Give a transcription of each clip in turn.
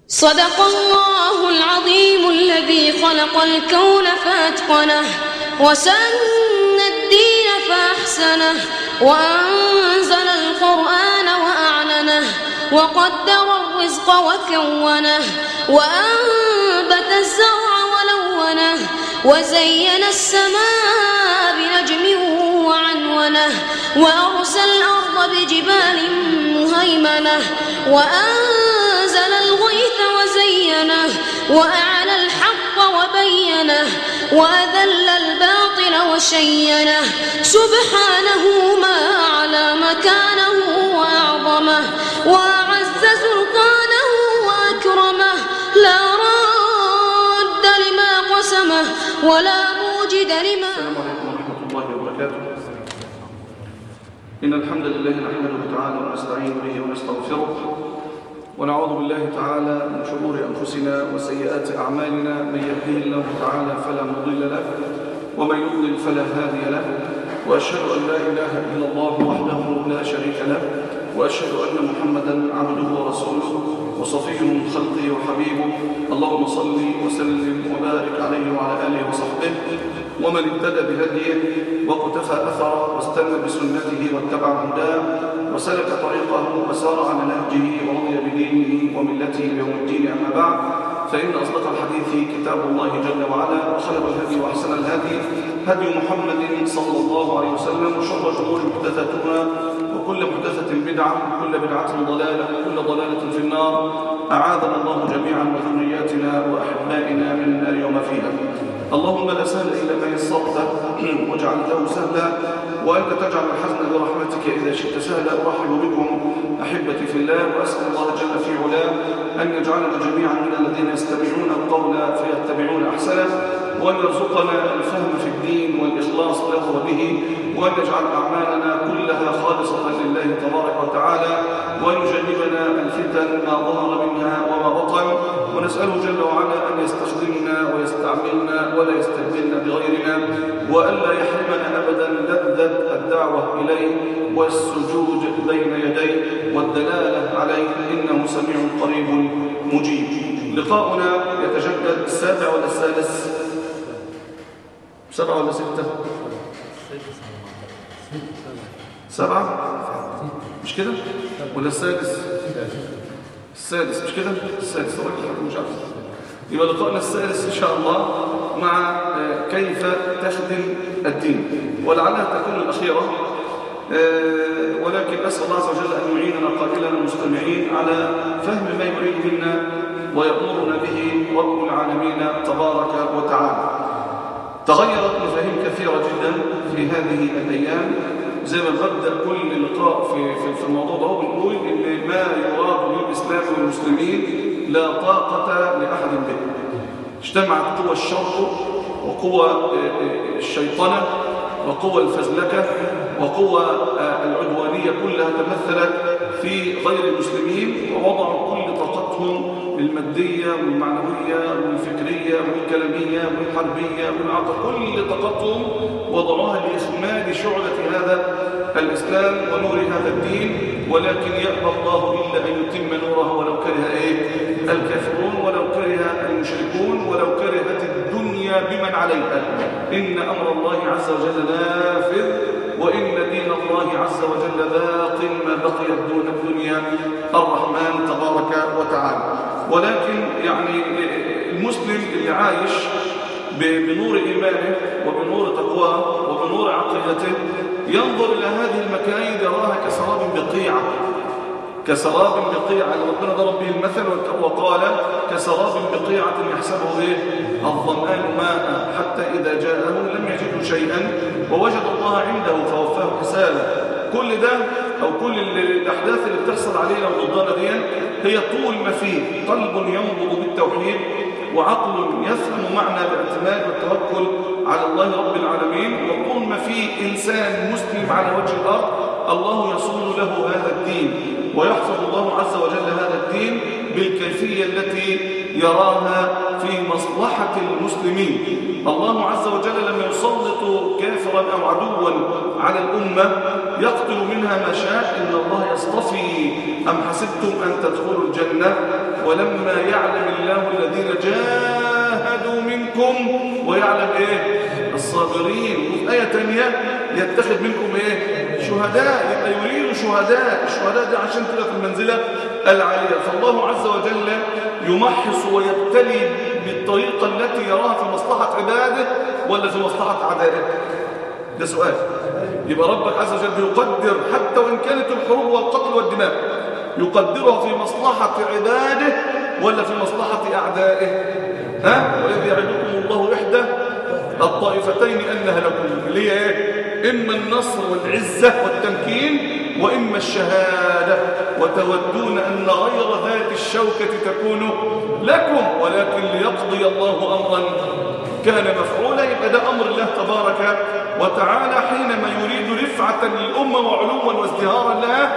صدق الله العظيم الذي خلق الكون فأتقنه وسن الدين فأحسنه وأنزل القرآن وأعلنه وقدر الرزق وكونه وأنبت الزرع ولونه وزين السماء بنجم وعنونه وأرسل الأرض بجبال مهيمنة وأنزل الغيث وزينه وأعلى الحق وبينه وأذل الباطل وشينه سبحانه ما أعلى مكانه وأعظمه وأعز سلطانه وأكرمه لا راد لما قسمه ولا موجد لما السلام عليكم ورحمة الله وبركاته إن الحمد لله نحمده تعالى ونستعين به ونستغفره ونعوذ بالله تعالى من شرور أنفسنا وسيئات أعمالنا من يهديه الله تعالى فلا مضل له ومن يضلل فلا هادي له وأشهد أن لا إله إلا الله وحده لا شريك له وأشهد أن محمدا عبده ورسوله وصفيه من خلقه وحبيبه اللهم صل وسلم وبارك عليه وعلى آله وصحبه ومن اهتدى بهديه واقتفى أثره واستنى بسنته واتبع هداه وسلك طريقه وسار على نهجه ورضي بدينه وملته يوم الدين أما بعد فإن أصدق الحديث كتاب الله جل وعلا وخير الهدي وأحسن الهدي هدي محمد صلى الله عليه وسلم وشر الأمور محدثاتها وكل محدثة بدعة وكل بدعة ضلالة وكل ضلالة في النار أعاذنا الله جميعا وذرياتنا وأحبائنا من النار يوم فيها اللهم لا سهل إلا ما يسرته وجعلته سهلا وأنت تجعل الحزن برحمتك إذا شئت سهلا أرحب بكم أحبتي في الله وأسأل الله جل في علاه أن يجعلنا جميعا من الذين يستمعون القول فيتبعون أحسنه وأن يرزقنا الفهم في الدين والإخلاص له وبه وأن يجعل أعمالنا كلها خالصة لله تبارك وتعالى وأن يجنبنا الفتن ما ظهر منها وما بطن ونسأله جل وعلا أن يستخدمنا ويستعملنا ولا يستبدلنا بغيرنا وألا يحرمنا أبدا لذة الدعوة إليه والسجود بين يديه والدلالة عليه إنه سميع قريب مجيب لقاؤنا يتجدد السابع ولا السادس سبعة ولا ستة سبعة مش كده ولا السادس السادس مش كده السادس رجل مش عارف يبقى لقاءنا السادس إن شاء الله مع كيف تخدم الدين ولعلها تكون الأخيرة ولكن أسأل الله عز وجل أن يعيننا قائلنا المستمعين على فهم ما يريد منا ويأمرنا به رب العالمين تبارك وتعالى تغيرت مفاهيم كثيرة جدا في هذه الأيام زي ما ببدأ كل لقاء في في الموضوع ده بنقول إن ما يراد للإسلام والمسلمين لا طاقة لأحد به اجتمعت قوى الشر وقوى الشيطنة وقوى الفزلكة وقوى العدوانية كلها تمثلت في غير المسلمين ووضعوا كل طاقتهم المادية والمعنوية والفكرية والكلامية والحربية والعقل كل طاقتهم وضعوها لإخماد شعلة هذا الإسلام ونور هذا الدين ولكن يأبى الله إلا أن يتم نوره ولو كره إيه؟ الكافرون ولو كره المشركون ولو كرهت الدنيا بمن عليها إن أمر الله عز وجل نافذ وإن دين الله عز وجل باق ما بقيت دون الدنيا الرحمن تبارك وتعالى ولكن يعني المسلم اللي عايش بنور إيمانه وبنور تقواه وبنور عقيدته ينظر إلى هذه المكايد يراها كسراب بقيعة كسراب بقيعة ربنا ضرب به المثل وقال كسراب بقيعة يحسبه إيه؟ الظمآن ماء حتى إذا جاءه لم يجده شيئا ووجد الله عنده فوفاه حسابه كل ده أو كل الأحداث اللي بتحصل علينا والضالة دي هي طول ما فيه قلب ينظر بالتوحيد وعقل يفهم معنى الاعتماد والتوكل على الله رب العالمين وطول ما فيه إنسان مسلم على وجه الأرض الله يصون له هذا الدين ويحفظ الله عز وجل هذا الدين بالكيفية التي يراها في مصلحة المسلمين الله عز وجل لم يسلط كافرا أو عدوا على الأمة يقتل منها ما شاء إن الله يصطفي أم حسبتم أن تدخلوا الجنة ولما يعلم الله الذين جاهدوا منكم ويعلم ايه الصابرين وفي آية تانية يتخذ منكم ايه شهداء يبقى يريد شهداء الشهداء دي عشان كده في المنزلة العالية فالله عز وجل يمحص ويبتلي بالطريقة التي يراها في مصلحة عباده ولا في مصلحة أعدائه ده سؤال يبقى ربك عز وجل يقدر حتى وإن كانت الحروب والقتل والدماء يقدرها في مصلحة عباده ولا في مصلحة أعدائه ها وإذ يعدكم الله إحدى الطائفتين أنها لكم اللي هي إيه إما النصر والعزة والتمكين وإما الشهادة وتودون أن غير ذات الشوكة تكون لكم ولكن ليقضي الله أمرا كان مفعولا يبقى ده أمر الله تبارك وتعالى حينما يريد رفعة للأمة وعلوا وازدهارا لها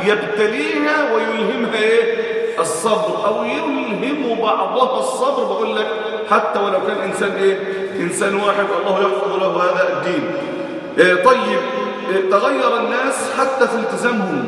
يبتليها ويلهمها إيه؟ الصبر أو يلهم بعضها الصبر بقول لك حتى ولو كان إنسان إيه؟ إنسان واحد الله يحفظ له هذا الدين إيه طيب إيه تغير الناس حتى في التزامهم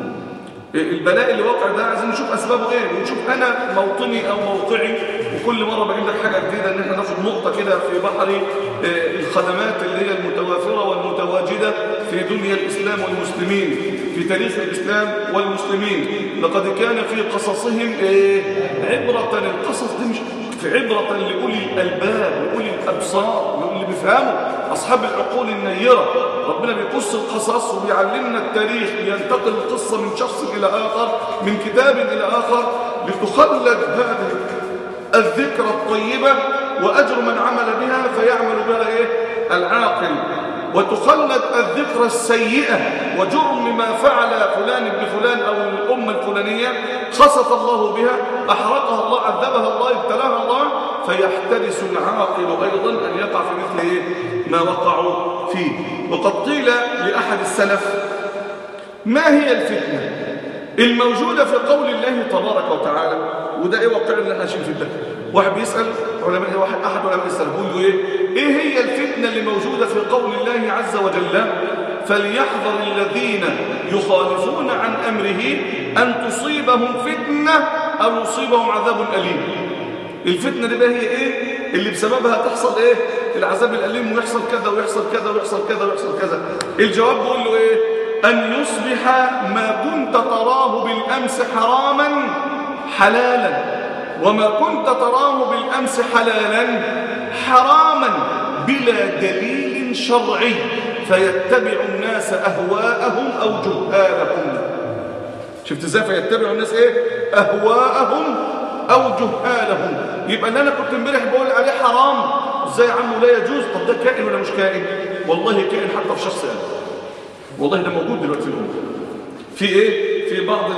إيه البلاء اللي واقع ده عايزين نشوف أسبابه إيه ونشوف أنا موطني أو موقعي وكل مرة بجيب لك حاجة جديدة إن احنا ناخد نقطة كده في بحر إيه الخدمات اللي هي المتوافرة والمتواجدة في دنيا الإسلام والمسلمين في تاريخ الإسلام والمسلمين لقد كان في قصصهم إيه عبرة القصص دي مش في عبرة لأولي الألباب لأولي الأبصار لأولي بيفهموا أصحاب العقول النيرة ربنا بيقص القصص وبيعلمنا التاريخ لينتقل القصة من شخص إلى آخر من كتاب إلى آخر لتخلد هذه الذكرى الطيبة وأجر من عمل بها فيعمل بها إيه؟ العاقل وتخلد الذكرى السيئة وجرم ما فعل فلان ابن فلان أو الأمة الفلانية خصف الله بها أحرقها الله عذبها الله ابتلاها الله فيحترس العاقل أيضا أن يقع في مثل إيه؟ ما وقعوا فيه وقد قيل لأحد السلف ما هي الفتنة الموجودة في قول الله تبارك وتعالى وده ايه واقع اللي احنا عايشين فيه ده واحد بيسأل علماء واحد احد علماء السلف بيقول له ايه ايه هي الفتنة اللي موجودة في قول الله عز وجل فليحذر الذين يخالفون عن امره ان تصيبهم فتنة او يصيبهم عذاب اليم الفتنة دي بقى هي ايه اللي بسببها تحصل ايه العذاب الاليم ويحصل كذا ويحصل كذا ويحصل كذا ويحصل كذا الجواب بيقول له ايه أن يصبح ما كنت تراه بالأمس حراما حلالا وما كنت تراه بالأمس حلالا حراما بلا دليل شرعي فيتبع الناس أهواءهم أو جهالهم شفت ازاي فيتبع الناس ايه أهواءهم أو جهالهم يبقى اللي أنا كنت امبارح بقول عليه حرام ازاي يا عمو لا يجوز طب ده كائن ولا مش كائن والله كائن حتى في شخص أنا والله ده موجود دلوقتي في الأمة في ايه في بعض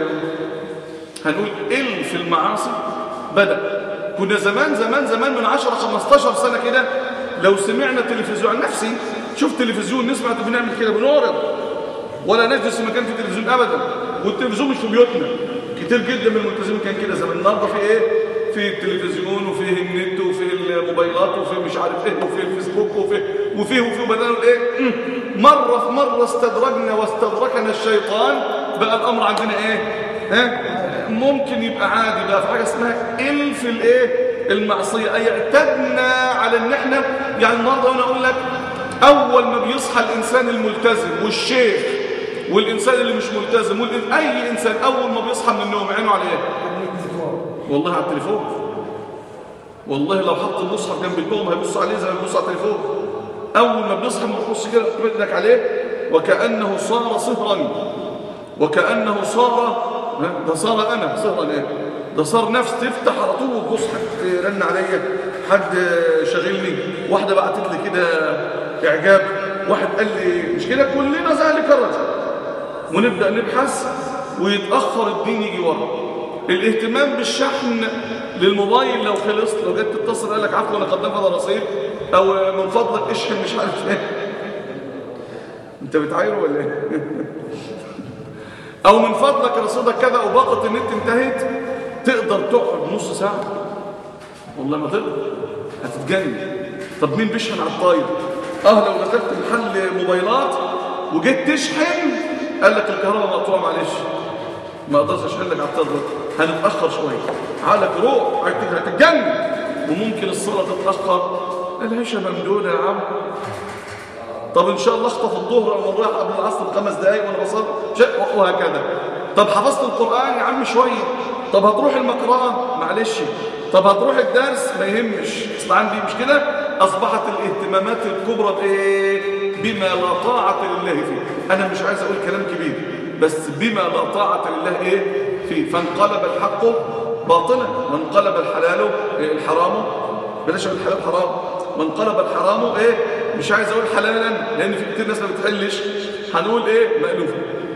هنقول ال في المعاصي بدأ كنا زمان زمان زمان من 10 15 سنة كده لو سمعنا تلفزيون عن نفسي شوف تلفزيون نسمع بنعمل كده بنورد ولا نجلس في مكان في تلفزيون ابدا والتلفزيون مش في بيوتنا كتير جدا من الملتزمين كان كده زمان النهارده في ايه في التلفزيون وفي النت وفي الموبايلات وفي مش عارف ايه وفي الفيسبوك وفي وفي وفي بدأنا ايه مرة في مرة استدرجنا واستدركنا الشيطان بقى الامر عندنا ايه ها ممكن يبقى عادي بقى في حاجه اسمها ال في الايه المعصيه اي اعتدنا على ان احنا يعني النهارده انا اقول لك اول ما بيصحى الانسان الملتزم والشيخ والانسان اللي مش ملتزم والإن... اي انسان اول ما بيصحى من النوم عينه على ايه والله على التليفون والله لو حط المصحف جنب النوم هيبص عليه زي ما بيبص على التليفون اول ما بيصحى ما بيبص كده بدك عليه وكانه صار صهرا وكانه صار ده صار انا صهرا ايه ده صار نفس تفتح على طول وتبص حد رن عليا حد شاغلني واحده بعتت لي كده اعجاب واحد قال لي مش كده كلنا ذلك الرجل ونبدا نبحث ويتاخر الدين يجي ورا الاهتمام بالشحن للموبايل لو خلص لو جيت تتصل قال لك عفوا انا قد نفذ رصيد او من فضلك اشحن مش عارف ايه انت بتعايره ولا ايه او من فضلك رصيدك كذا او باقه النت انتهت تقدر تقعد نص ساعه والله ما تقدر هتتجنن طب مين بيشحن على الطاير اه لو دخلت محل موبايلات وجيت تشحن قال لك الكهرباء مقطوعه معلش ما اقدرش اشحن لك على الطاير هنتأخر شوية عقلك روح هتتجنن وممكن الصلاة تتأخر العشاء ممدودة يا عم طب ان شاء الله اخطف الظهر او رايح قبل العصر بخمس دقايق وانا بصلي وهكذا طب حفظت القرآن يا عم شوية طب هتروح المقرأة معلش طب هتروح الدرس ما يهمش اصل عندي مش كده اصبحت الاهتمامات الكبرى بايه بما لا طاعة لله فيه انا مش عايز اقول كلام كبير بس بما لا طاعة لله ايه فيه فانقلب الحق باطلا وانقلب الحلال إيه الحرام بلاش الحلال حرام وانقلب الحرام ايه مش عايز اقول حلالا لان في كتير ناس ما بتحلش هنقول ايه مألوف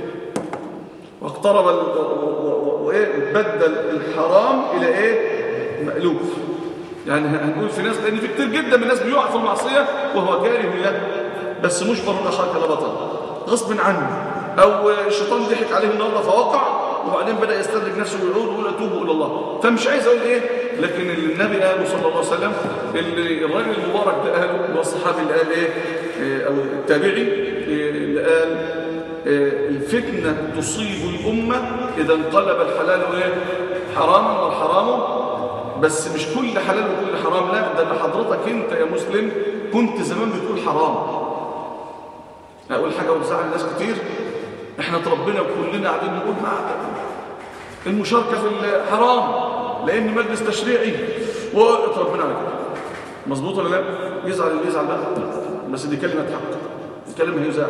واقترب وايه بدل الحرام الى ايه مألوف يعني هنقول في ناس لان في كتير جدا من الناس بيقع في المعصيه وهو كاره له بس مجبر اخاك لا بطل غصب عنه او الشيطان ضحك عليه النهارده فوقع وبعدين بدا يستدرك نفسه ويعود ويقول اتوب الى الله فمش عايز اقول ايه لكن اللي النبي قاله صلى الله عليه وسلم اللي الراجل المبارك ده قاله اللي هو الصحابي اللي قال ايه او التابعي اللي قال الفتنه تصيب الامه اذا انقلب الحلال ايه حراما والحرام بس مش كل حلال وكل حرام لا ده اللي حضرتك انت يا مسلم كنت زمان بتقول حرام اقول حاجه وتزعل الناس كتير احنا اتربينا وكلنا قاعدين نقول مع المشاركه في الحرام لان مجلس تشريعي واتربينا على كده مظبوط ولا لا يزعل اللي يزعل بقى بس دي كلمه حق دي كلمه هيزعل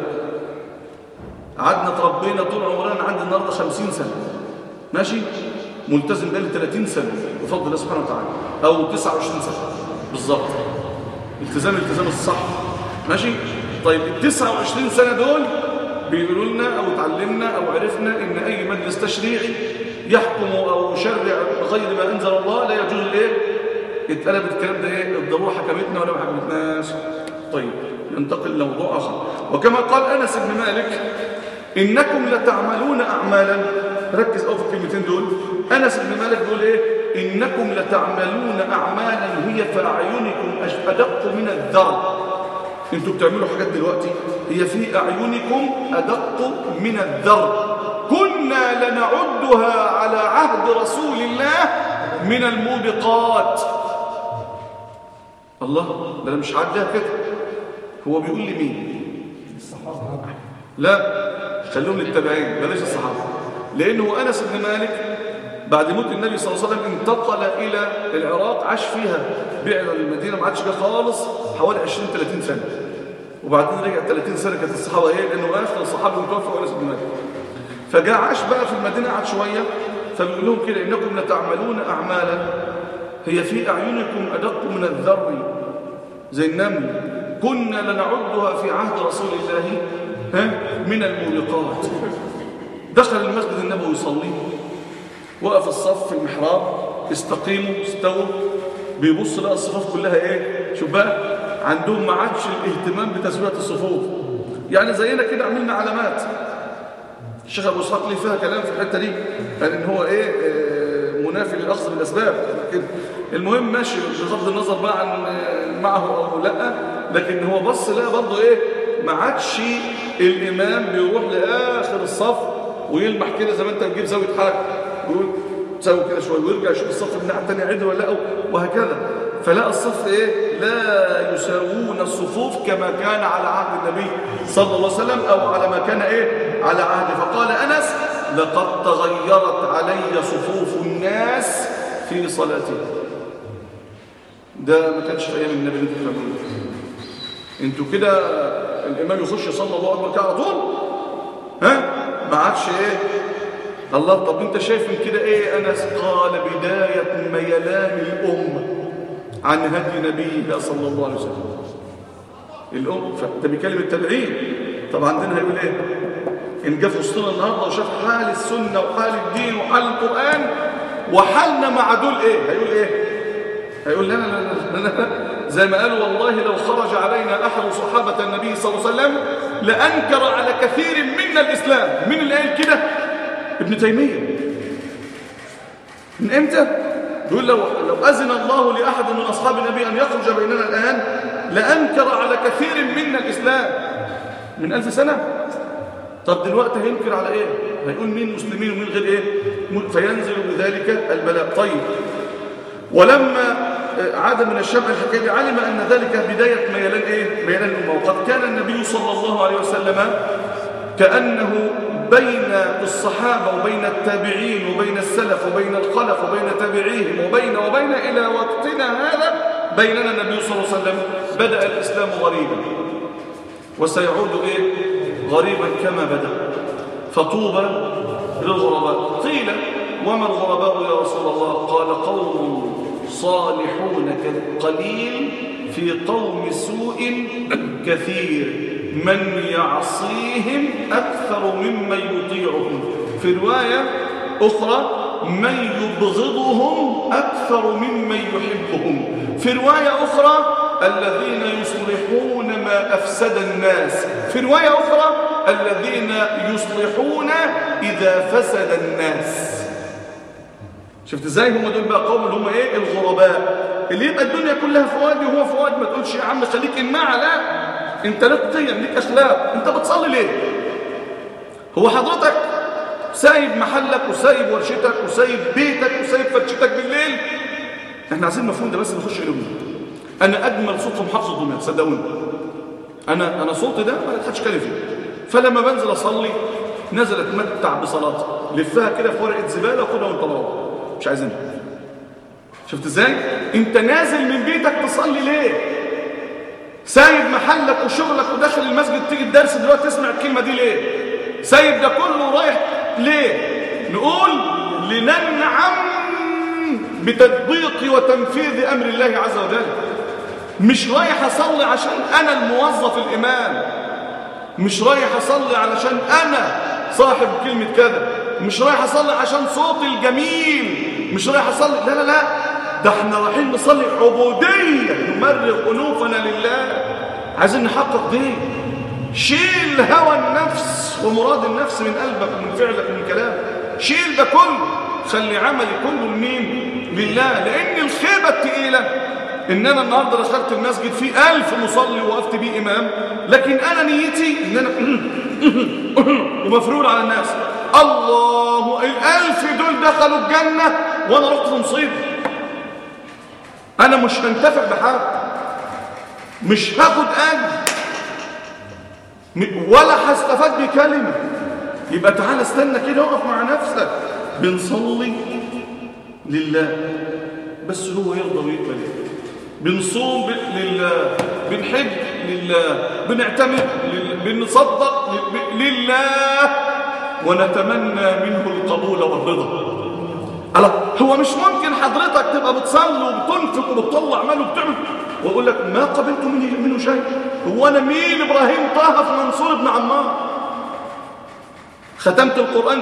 قعدنا اتربينا طول عمرنا انا عندي النهارده 50 سنه ماشي ملتزم بقالي 30 سنه بفضل الله سبحانه وتعالى او 29 سنه بالظبط التزام التزام الصح ماشي طيب ال 29 سنه دول بيقولوا لنا او اتعلمنا او عرفنا ان اي مجلس تشريعي يحكم او يشرع بغير ما انزل الله لا يجوز الايه اتقلب الكلام ده ايه الضروره حكمتنا ولا ما حكمتناش طيب ننتقل لموضوع اخر وكما قال انس بن مالك انكم لتعملون اعمالا ركز قوي في الكلمتين دول انس بن مالك بيقول ايه انكم لتعملون اعمالا هي في اعينكم ادق من الذر انتوا بتعملوا حاجات دلوقتي هي في اعينكم ادق من الذر كنا لنعدها على عهد رسول الله من الموبقات الله ده انا مش عدها كده هو بيقول لي مين لا خلوهم للتابعين بلاش الصحابه لانه انس بن مالك بعد موت النبي صلى الله عليه وسلم انتقل الى العراق عاش فيها بعد المدينه ما عادش فيها خالص حوالي 20 30 سنه وبعدين رجع 30 سنه كانت الصحابه ايه لانه اخر الصحابي متوفى انس بن مالك فجاء عاش بقى في المدينه قعد شويه فبيقول لهم كده انكم لتعملون اعمالا هي في اعينكم ادق من الذر زي النمل كنا لنعدها في عهد رسول الله ها من الموبقات دخل المسجد النبوي يصلي وقف الصف في المحراب استقيموا استووا بيبص لقى الصفوف كلها ايه شوف بقى عندهم ما عادش الاهتمام بتسويه الصفوف يعني زينا كده عملنا علامات الشيخ ابو اسحاق ليه فيها كلام في الحته دي قال ان هو ايه آه منافي للاخذ بالاسباب كده المهم ماشي بغض النظر بقى عن معه او لا لكن هو بص لا برضه ايه ما عادش الامام بيروح لاخر الصف ويلمح كده زي ما انت بتجيب زاويه حركه يقول تسوي كده شويه ويرجع يشوف الصف من الناحيه الثانيه عدل ولا لا وهكذا فلا الصف ايه لا يساوون الصفوف كما كان على عهد النبي صلى الله عليه وسلم او على ما كان ايه على عهده فقال انس لقد تغيرت علي صفوف الناس في صلاتي ده ما كانش في ايام النبي اللي انتوا بتعملوه انتوا كده الامام يخش يصلي الله اكبر كده على طول ها ما عادش ايه الله طب انت شايف من كده ايه انس قال بدايه ميلان الامه عن هدي نبيها صلى الله عليه وسلم الام فده بيكلم التابعين طب عندنا هيقول ايه ان جه في وسطنا النهارده وشاف حال السنه وحال الدين وحال القران وحالنا مع دول ايه هيقول ايه هيقول لنا لا لا لا لا زي ما قالوا والله لو خرج علينا احد صحابه النبي صلى الله عليه وسلم لانكر على كثير منا الاسلام مين اللي قال كده ابن تيميه من امتى بيقول لو لو اذن الله لاحد من اصحاب النبي ان يخرج بيننا الان لانكر على كثير منا الاسلام من ألف سنه طب دلوقتي هينكر على ايه هيقول مين مسلمين ومين غير ايه فينزل بذلك البلاء طيب ولما عاد من الشام الحكاية علم أن ذلك بداية ميلان إيه؟ ميلان الأمة وقد كان النبي صلى الله عليه وسلم كأنه بين الصحابة وبين التابعين وبين السلف وبين الخلف وبين تابعيهم وبين وبين إلى وقتنا هذا بيننا النبي صلى الله عليه وسلم بدأ الإسلام غريبا وسيعود إيه؟ غريبا كما بدأ فطوبى للغرباء قيل وما الغرباء يا رسول الله قال قوم صالحون قليل في قوم سوء كثير من يعصيهم أكثر ممن يطيعهم في رواية أخرى من يبغضهم أكثر ممن يحبهم في رواية أخرى الذين يصلحون ما أفسد الناس في رواية أخرى الذين يصلحون إذا فسد الناس شفت ازاي هم دول بقى قوم اللي هم ايه الغرباء اللي يبقى الدنيا كلها فؤاد وهو فؤاد ما تقولش يا عم خليك إماعة لا انت لك قيم ليك اخلاق انت بتصلي ليه هو حضرتك سايب محلك وسايب ورشتك وسايب بيتك وسايب فرشتك بالليل احنا عايزين المفهوم ده بس نخش قلوبنا انا اجمل صوت في محافظه دمياط صدقوني انا انا صوتي ده ما حدش كلم فيه فلما بنزل اصلي نزل اتمتع بصلاتي لفها كده في ورقه زباله وخدها وانت مروح مش عايزينها شفت ازاي انت نازل من بيتك تصلي ليه سايب محلك وشغلك وداخل المسجد تيجي الدرس دلوقتي تسمع الكلمه دي ليه سايب ده كله ورايح ليه نقول لننعم بتطبيق وتنفيذ امر الله عز وجل مش رايح اصلي عشان انا الموظف الامام مش رايح اصلي علشان انا صاحب كلمه كذا مش رايح اصلي عشان صوتي الجميل مش رايح اصلي لا لا لا ده احنا رايحين نصلي عبوديه نمرغ انوفنا لله عايزين نحقق دي شيل هوى النفس ومراد النفس من قلبك ومن فعلك ومن كلامك شيل ده كله خلي عملي كله لمين لله لان الخيبه الثقيله ان انا النهارده دخلت المسجد فيه ألف مصلي ووقفت بيه امام لكن انا نيتي ان انا ومفرول على الناس الله الألف دول دخلوا الجنة وانا رحت في مصيبه انا مش هنتفع بحاجه مش هاخد اجر ولا هستفاد بكلمه يبقى تعالى استنى كده اقف مع نفسك بنصلي لله بس هو يرضى ويقبل بنصوم لله بنحب لله بنعتمد لله بنصدق لله ونتمنى منه القبول والرضا الله هو مش ممكن حضرتك تبقى بتصلي وبتنفق وبتطلع مال وبتعمل واقول لك ما قبلت منه منه شيء هو انا مين ابراهيم طه في منصور بن عمار ختمت القران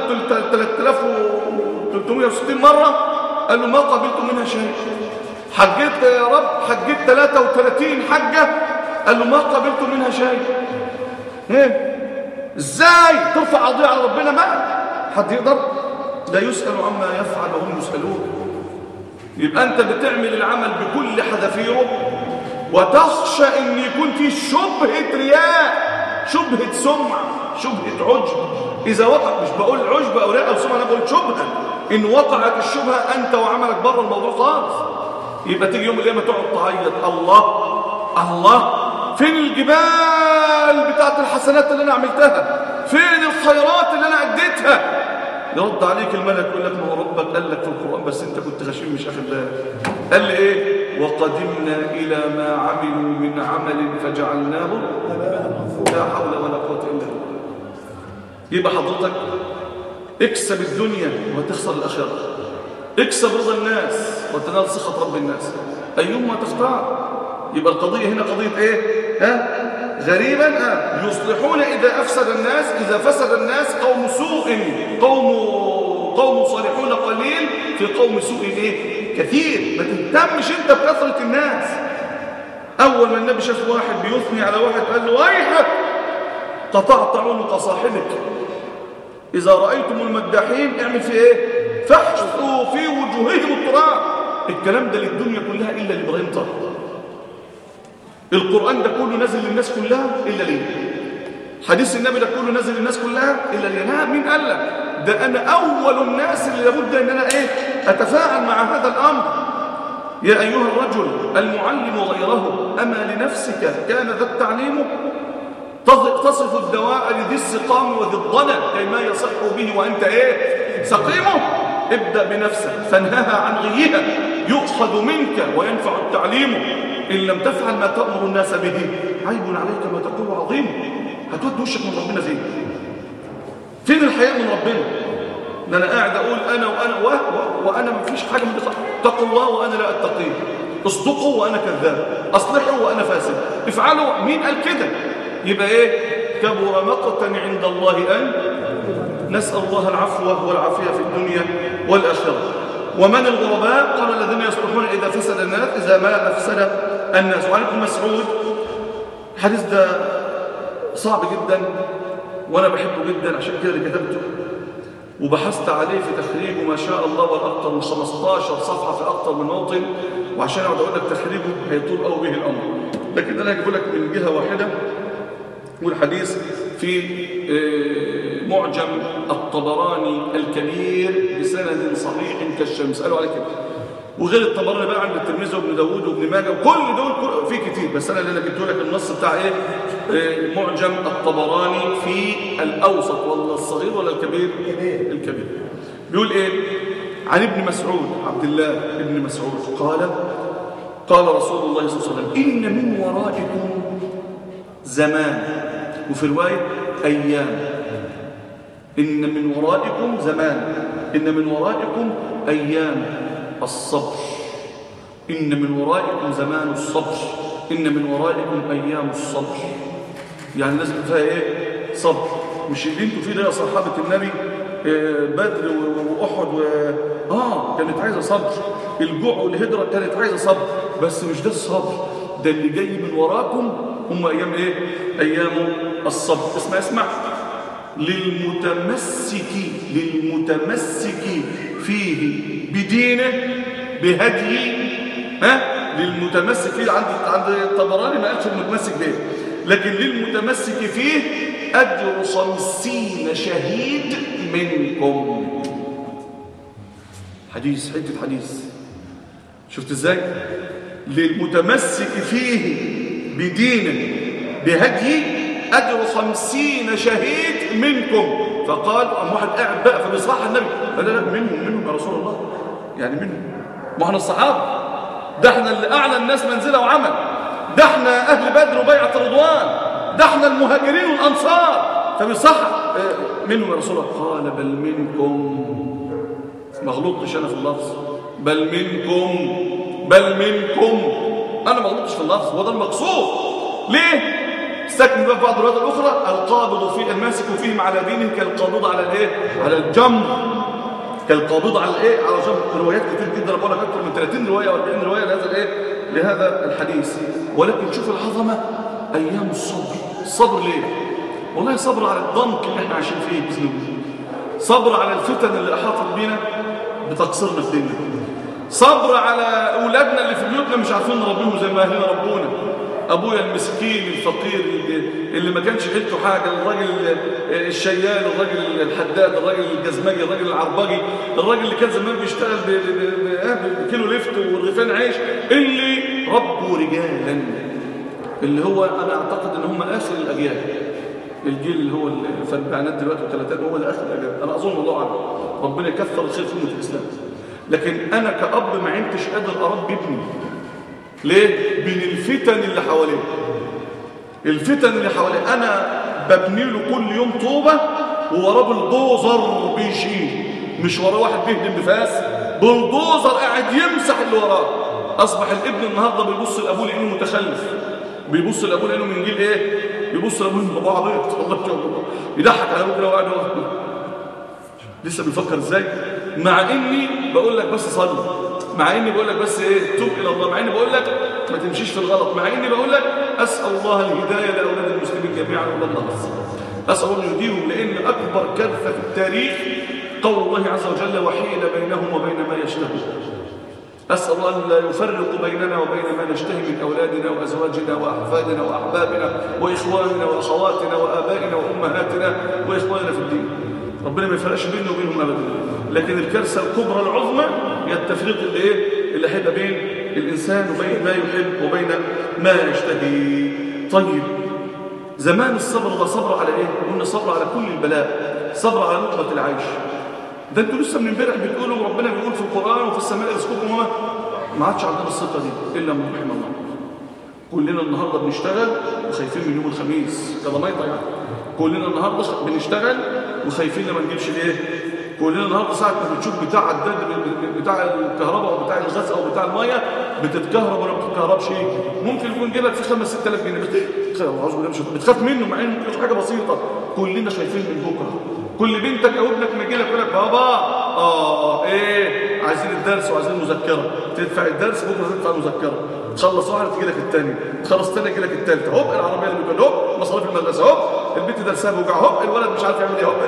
3360 مره قال له ما قبلت منها شيء حجيت يا رب حجيت 33 حجه قال له ما قبلت منها شيء ايه ازاي ترفع قضيه على ربنا ما حد يقدر لا يسأل عما يفعل وهم يسألون يبقى أنت بتعمل العمل بكل حذافيره وتخشى أن يكون في شبهة رياء شبهة سمعة شبهة عجب إذا وقع مش بقول عجب أو رياء أو سمعة أنا بقول شبهة إن وقعت الشبهة أنت وعملك بره الموضوع خالص يبقى تيجي يوم القيامة تقعد تعيط الله الله فين الجبال بتاعت الحسنات اللي أنا عملتها فين الخيرات اللي أنا أديتها يرد عليك الملك يقول لك ما هو ربك قال لك في القرآن بس انت كنت غشيم مش اخد بالك قال لي ايه وقدمنا الى ما عملوا من عمل فجعلناه لا حول ولا قوه الا بالله يبقى حضرتك اكسب الدنيا وتخسر الاخره اكسب رضا الناس وتنال سخط رب الناس ايهما تختار يبقى القضيه هنا قضيه ايه ها غريبا آه. يصلحون إذا أفسد الناس إذا فسد الناس قوم سوء قوم قوم صالحون قليل في قوم سوء إيه؟ كثير ما تهتمش أنت بكثرة الناس أول ما النبي شاف واحد بيثني على واحد قال له ويحك قطعت عنق صاحبك إذا رأيتم المداحين اعمل في إيه؟ فاحثوا في وجوههم التراب الكلام ده للدنيا كلها إلا لإبراهيم طه القرآن ده كله نازل للناس كلها إلا ليه حديث النبي ده كله نازل الناس كلها الا الينام مين قال لك ده انا اول الناس اللي لابد ان انا ايه اتفاعل مع هذا الامر يا ايها الرجل المعلم غيره اما لنفسك كان ذا التعليم تصف الدواء لذي السقام وذي الضنى كيما يصح به وانت ايه سقيمه ابدا بنفسك فانهها عن غيها يؤخذ منك وينفع التعليم ان لم تفعل ما تامر الناس به عيب عليك ما تقول عظيم هتود وشك من ربنا فين فين الحياء من ربنا ان انا قاعد اقول انا وانا و... و... وانا ما فيش حاجه من اتقوا الله وانا لا اتقيه اصدقوا وانا كذاب اصلحوا وانا فاسد افعلوا مين قال كده يبقى ايه كبر مقتا عند الله ان نسال الله العفو والعافيه في الدنيا والاخره ومن الغرباء قال الذين يصلحون اذا فسد الناس اذا ما افسد الناس وعن ابن مسعود الحديث ده صعب جدا وانا بحبه جدا عشان كده اللي كتبته وبحثت عليه في تخريجه ما شاء الله والاكثر من 15 صفحه في اكثر من موطن وعشان اقعد اقول لك تخريجه هيطول قوي به الامر لكن انا هجيب لك من جهه واحده والحديث في معجم الطبراني الكبير بسند صحيح كالشمس قالوا عليه كده وغير الطبراني بقى عند الترمذي وابن داوود وابن ماجه وكل دول في كتير بس انا اللي انا جبت لك النص بتاع ايه معجم الطبراني في الاوسط ولا الصغير ولا الكبير الكبير بيقول ايه عن ابن مسعود عبد الله ابن مسعود قال قال رسول الله صلى الله عليه وسلم ان من ورائكم زمان وفي روايه ايام ان من ورائكم زمان ان من ورائكم ايام الصبر إن من ورائكم زمان الصبر إن من ورائكم أيام الصبر يعني لازم فيها إيه صبر مش اللي انتوا فيه ده يا صحابة النبي آه بدر وأحد و... آه كانت عايزة صبر الجوع والهجرة كانت عايزة صبر بس مش ده الصبر ده اللي جاي من وراكم هم أيام إيه أيام الصبر اسمع اسمع للمتمسك للمتمسك فيه بدينه بهديه ها للمتمسك فيه عند عند الطبراني ما قالش المتمسك به لكن للمتمسك فيه اجر خمسين شهيد منكم حديث حته حديث شفت ازاي للمتمسك فيه بدينه بهديه اجر خمسين شهيد منكم فقال قام واحد قاعد بقى فبيصحح النبي قال لا منهم منهم يا رسول الله يعني منهم ما احنا الصحابه ده احنا اللي اعلى الناس منزله وعمل ده احنا اهل بدر وبيعه رضوان ده احنا المهاجرين والانصار فبيصحح منهم يا رسول الله قال بل منكم ما غلطتش انا في اللفظ بل منكم بل منكم انا ما غلطتش في اللفظ هو ده المقصود ليه استكمل بقى في بعض الروايات الاخرى القابض في الماسك فيهم على دينه كالقابض على الايه على الجمر كالقابض على الايه على جمر روايات كتير جدا انا بقول لك اكثر من 30 روايه او 40 روايه لهذا الايه لهذا الحديث ولكن شوف العظمه ايام الصبر الصبر ليه والله صبر على الضنك اللي احنا عايشين فيه باذن الله صبر على الفتن اللي احاطت بينا بتقصيرنا في ديننا صبر على اولادنا اللي في بيوتنا مش عارفين نربيهم زي ما اهلنا ربونا ابويا المسكين الفقير اللي, اللي ما كانش حيلته حاجه الراجل الشيال الراجل الحداد الراجل الجزمجي الراجل العربجي الراجل اللي كان زمان بيشتغل بكيلو لفت ورغيفان عيش اللي ربوا رجالا اللي هو انا اعتقد ان هم اخر الاجيال الجيل اللي هو في الاربعينات دلوقتي والثلاثات هو ده اخر الاجيال انا اظن الموضوع عنه ربنا يكثر الخير في امه الاسلام لكن انا كاب ما عدتش قادر اربي ابني ليه؟ من الفتن اللي حواليه الفتن اللي حواليه أنا ببني له كل يوم طوبة ووراه بلدوزر بيشيل مش وراه واحد بيهدم نفاس بلدوزر قاعد يمسح اللي وراه أصبح الابن النهاردة بيبص لأبوه لأنه متخلف بيبص لأبوه لأنه من جيل إيه؟ بيبص لأبوه إنه أبوه عبيط والله الله يضحك على أبوه كده وقاعد لسه بيفكر إزاي؟ مع إني بقول لك بس صلي مع اني بقول لك بس ايه توب الى الله مع اني بقول لك ما تمشيش في الغلط مع اني بقول لك اسال الله الهدايه لاولاد المسلمين جميعا والله اسال الله يهديهم لان اكبر كارثه في التاريخ قول الله عز وجل وحيل بينهم وبين ما يشتهون أسأل الله أن لا يفرق بيننا وبين ما نشتهي من أولادنا وأزواجنا وأحفادنا وأحبابنا وإخواننا وأخواتنا وآبائنا وأمهاتنا وإخواننا في الدين ربنا ما يفرقش بيننا وبينهم أبدا لكن الكارثة الكبرى العظمى هي التفريق اللي إيه اللي هيبقى بين الإنسان وبين ما يحب وبين ما يشتهي طيب زمان الصبر ده صبر على إيه؟ قلنا صبر على كل البلاء صبر على لقمة العيش ده انتوا لسه من امبارح بتقولوا ربنا بيقول في القرآن وفي السماء رزقكم وما ما عادش عندنا الثقة دي إلا من رحم الله كلنا النهاردة بنشتغل وخايفين من يوم الخميس كده ما يعني كلنا النهاردة بنشتغل وخايفين لما نجيبش الايه كلنا النهارده ساعه ما بتشوف بتاع الدد بتاع الكهرباء او بتاع الغاز او بتاع الميه بتتكهرب ولا ما بتتكهربش ممكن يكون جيبك في 5 6000 جنيه بتخاف منه مع انه مش حاجه بسيطه كلنا خايفين من بكره كل بنتك او ابنك ما يجي لك يقول لك بابا اه ايه عايزين الدرس وعايزين مذكره تدفع الدرس بكره تدفع المذكره تخلص واحده تجي لك الثانيه تخلص الثانيه تجي لك الثالثه هوب العربيه اللي بتقول هوب مصاريف المدرسه هوب البنت درسها بوجع هوب الولد مش عارف يعمل ايه هوب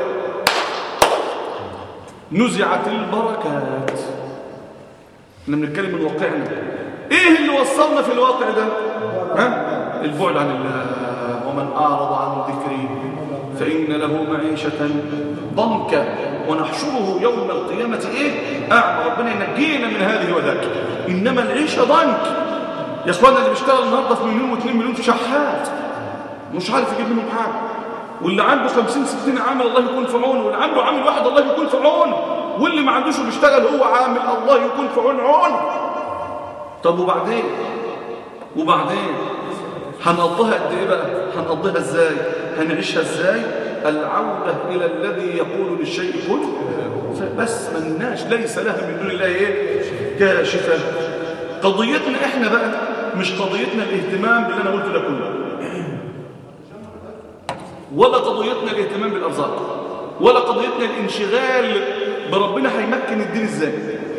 نزعت البركات احنا بنتكلم من واقعنا ايه اللي وصلنا في الواقع ده ها البعد عن الله ومن اعرض عن ذكري فان له معيشه ضنكا ونحشره يوم القيامه ايه اعمى ربنا ينجينا من هذه وذاك انما العيشه ضنك يا اخوانا اللي بيشتغل النهارده في مليون و2 مليون في شحات مش عارف يجيب منهم حاجه واللي عنده 50 60 عامل الله يكون في عونه واللي عنده عامل واحد الله يكون في عونه واللي ما عندوش بيشتغل هو عامل الله يكون في عون عونه طب وبعدين وبعدين هنقضيها قد ايه بقى هنقضيها ازاي هنعيشها ازاي العوده الى الذي يقول للشيء كن بس ملناش ليس لها من دون الله ايه كاشفه قضيتنا احنا بقى مش قضيتنا الاهتمام باللي انا قلته ده كله ولا قضيتنا الاهتمام بالأرزاق ولا قضيتنا الانشغال بربنا هيمكن الدين ازاي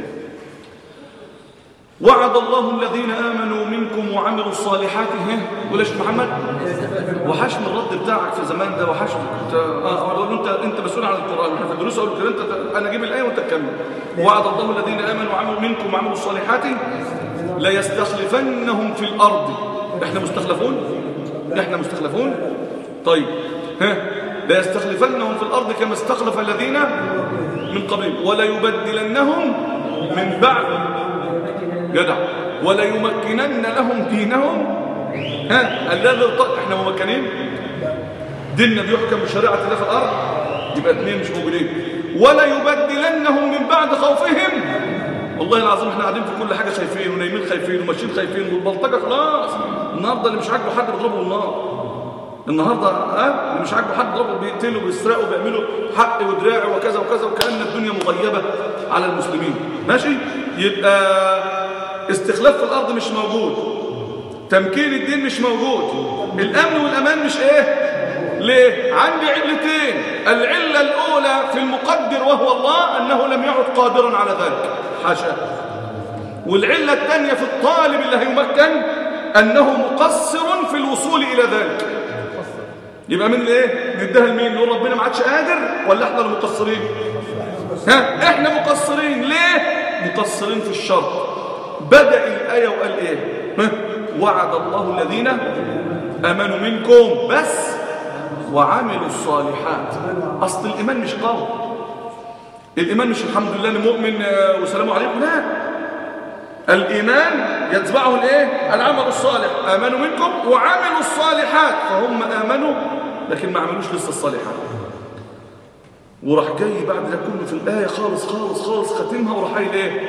وعد الله الذين آمنوا منكم وعملوا الصالحات ها ولاش محمد وحشم الرد بتاعك في زمان ده وحشم كنت اه اقول انت انت مسؤول عن القران احنا في الدروس اقول كده انت انا اجيب الايه وانت تكمل وعد الله الذين امنوا وعملوا منكم وعملوا الصالحات لا يستخلفنهم في الارض احنا مستخلفون احنا مستخلفون طيب ها لا يستخلفنهم في الأرض كما استخلف الذين من قبلهم ولا يبدلنهم من بعد جدع ولا يمكنن لهم دينهم ها الذي احنا ممكنين ديننا بيحكم بشريعة الله في الأرض يبقى اثنين مش موجودين ولا يبدلنهم من بعد خوفهم والله العظيم احنا قاعدين في كل حاجة خايفين ونايمين خايفين وماشيين خايفين والبلطجة خلاص النهارده اللي مش عاجبه حد بيضربه بالنار النهاردة ها اللي مش عاجبه حد ضربه بيقتلوا بيسرقوا بيعملوا حق ودراع وكذا وكذا وكأن الدنيا مغيبة على المسلمين ماشي يبقى استخلاف في الأرض مش موجود تمكين الدين مش موجود الأمن والأمان مش إيه ليه عندي علتين العلة الأولى في المقدر وهو الله أنه لم يعد قادرا على ذلك حاشا والعلة الثانية في الطالب اللي هيمكن أنه مقصر في الوصول إلى ذلك يبقى من ايه نديها لمين نقول ربنا ما عادش قادر ولا احنا اللي مقصرين ها احنا مقصرين ليه مقصرين في الشر بدا الايه وقال ايه ها؟ وعد الله الذين امنوا منكم بس وعملوا الصالحات اصل الايمان مش قول الايمان مش الحمد لله انا مؤمن وسلام عليكم لا الإيمان يتبعه الايه العمل الصالح آمنوا منكم وعملوا الصالحات فهم آمنوا لكن ما عملوش لسه الصالحات وراح جاي بعد ده كله في الآية خالص خالص خالص ختمها وراح قايل ايه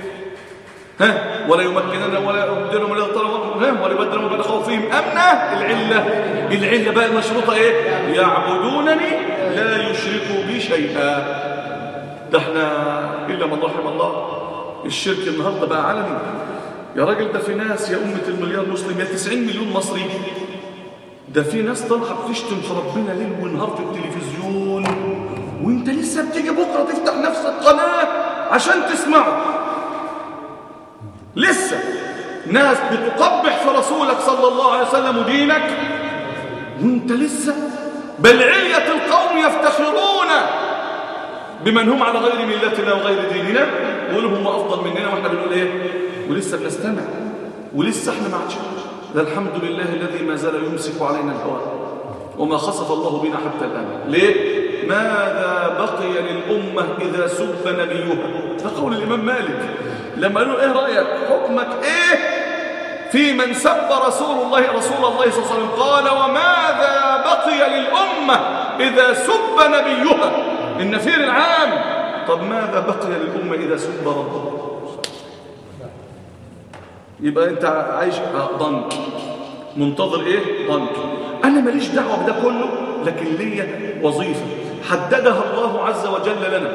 ها ولا يمكننا ولا يبدلهم ولا يطلبهم ولا يبدلهم بعد خوفهم أمنا العلة العلة بقى المشروطة ايه يعبدونني لا يشركوا بي شيئا ده احنا إلا من رحم الله الشرك النهاردة بقى علني يا راجل ده في ناس يا أمة المليار مسلم يا 90 مليون مصري ده في ناس طالعة بتشتم في ربنا ليل ونهار في التلفزيون وانت لسه بتيجي بكرة تفتح نفس القناة عشان تسمعه لسه ناس بتقبح في رسولك صلى الله عليه وسلم ودينك وانت لسه بل علية القوم يفتخرون بمن هم على غير ملتنا وغير ديننا ويقولوا هم افضل مننا واحنا بنقول ايه ولسه بنستمع ولسه احنا ما عادش ده الحمد لله الذي ما زال يمسك علينا الهوى وما خسف الله بنا حتى الان ليه ماذا بقي للامه اذا سب نبيها ده قول الامام مالك لما قالوا ايه رايك حكمك ايه في من سب رسول الله رسول الله صلى الله عليه وسلم قال وماذا بقي للامه اذا سب نبيها النفير العام طب ماذا بقي للامه اذا سب ربها يبقى انت عايش ضنك منتظر ايه ضنك انا ماليش دعوه بده كله لكن ليا وظيفه حددها الله عز وجل لنا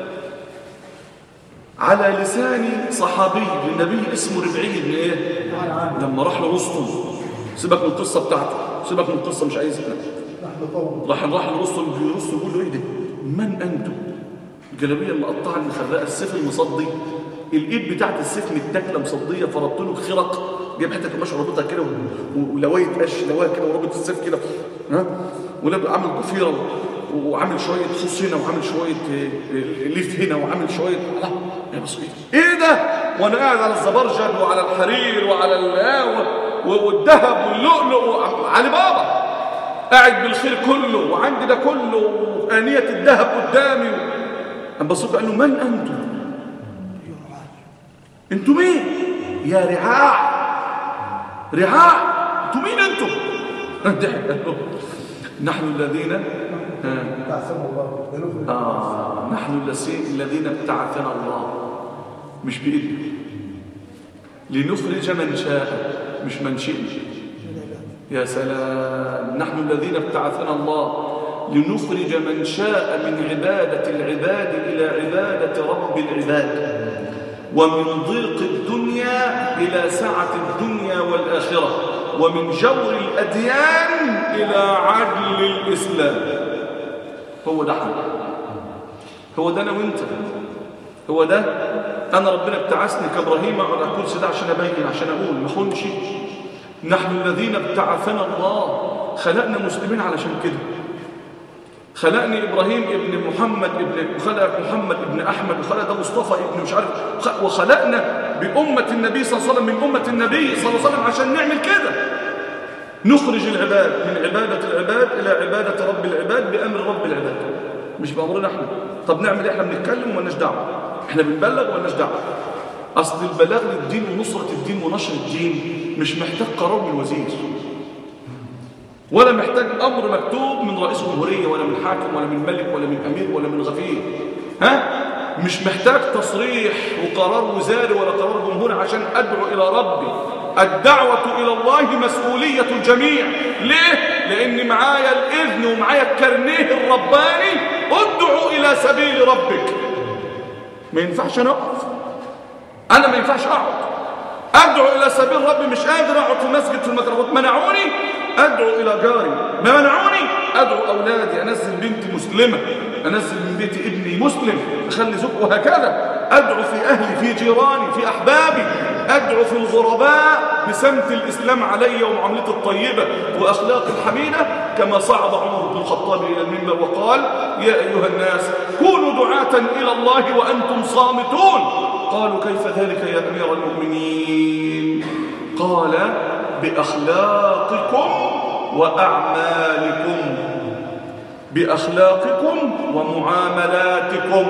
على لسان صحابي للنبي اسمه ربعي بن ايه لما راح لرستم سيبك من القصه بتاعته سيبك من القصه مش عايزها راح راح لرستم رستم يقول له ايه ده من انتم الجلابيه المقطعه المخرقه السيف المصدي الايد بتاعت السيف متاكله مصديه فربط له خرق جاب حته قماش رابطها كده ولوايه قش لوايه كده ورابط السيف كده ها ولابس عامل ضفيره وعامل شويه خص هنا وعامل شويه ليف هنا وعامل شويه يا بس ايه ده وانا قاعد على الزبرجد وعلى الحرير وعلى والذهب واللؤلؤ علي بابا قاعد بالخير كله وعندي ده كله وآنية الذهب قدامي أم بصوت قال له من أنتم انتم مين يا رعاع رعاع انتم مين انتم نحن الذين آه نحن الذين ابتعثنا الله مش بإذن لنخرج من شاء مش من شئنا يا سلام نحن الذين ابتعثنا الله لنخرج من شاء من عبادة العباد إلى عبادة رب العباد ومن ضيق الدنيا إلى سعة الدنيا والآخرة ومن جور الأديان إلى عدل الإسلام هو ده حل هو ده أنا وإنت هو ده أنا ربنا ابتعثني كإبراهيم على الكرسي ده عشان أبين عشان أقول ما خونش نحن الذين ابتعثنا الله خلقنا مسلمين علشان كده خلقني إبراهيم ابن محمد ابن وخلق محمد ابن أحمد وخلق ده مصطفى ابن مش عارف وخلقنا بأمة النبي صلى الله عليه وسلم من أمة النبي صلى الله عليه وسلم عشان نعمل كده نخرج العباد من عبادة العباد إلى عبادة رب العباد بأمر رب العباد مش بأمرنا احنا طب نعمل احنا بنتكلم ومالناش دعوه احنا بنبلغ ومالناش دعوه أصل البلاغ للدين ونصرة الدين ونشر الدين مش محتاج قرار من وزير ولا محتاج أمر مكتوب من رئيس جمهورية ولا من حاكم ولا من ملك ولا من أمير ولا من غفير ها؟ مش محتاج تصريح وقرار وزاري ولا قرار جمهوري عشان أدعو إلى ربي الدعوة إلى الله مسؤولية الجميع ليه؟ لأن معايا الإذن ومعايا الكرنيه الرباني ادعو إلى سبيل ربك ما ينفعش أنا أقف أنا ما ينفعش أقعد أدعو إلى سبيل ربي مش قادر أقعد في مسجد في الميكروفون منعوني أدعو إلى جاري ما منعوني أدعو أولادي أنزل بنتي مسلمة أنزل من بيتي ابني مسلم أخلي زوج وهكذا أدعو في أهلي في جيراني في أحبابي أدعو في الغرباء بسمت الإسلام علي ومعاملته الطيبة وأخلاق الحميدة كما صعد عمر بن الخطاب إلى المنبر وقال يا أيها الناس كونوا دعاة إلى الله وأنتم صامتون قالوا كيف ذلك يا أمير المؤمنين قال بأخلاقكم وأعمالكم بأخلاقكم ومعاملاتكم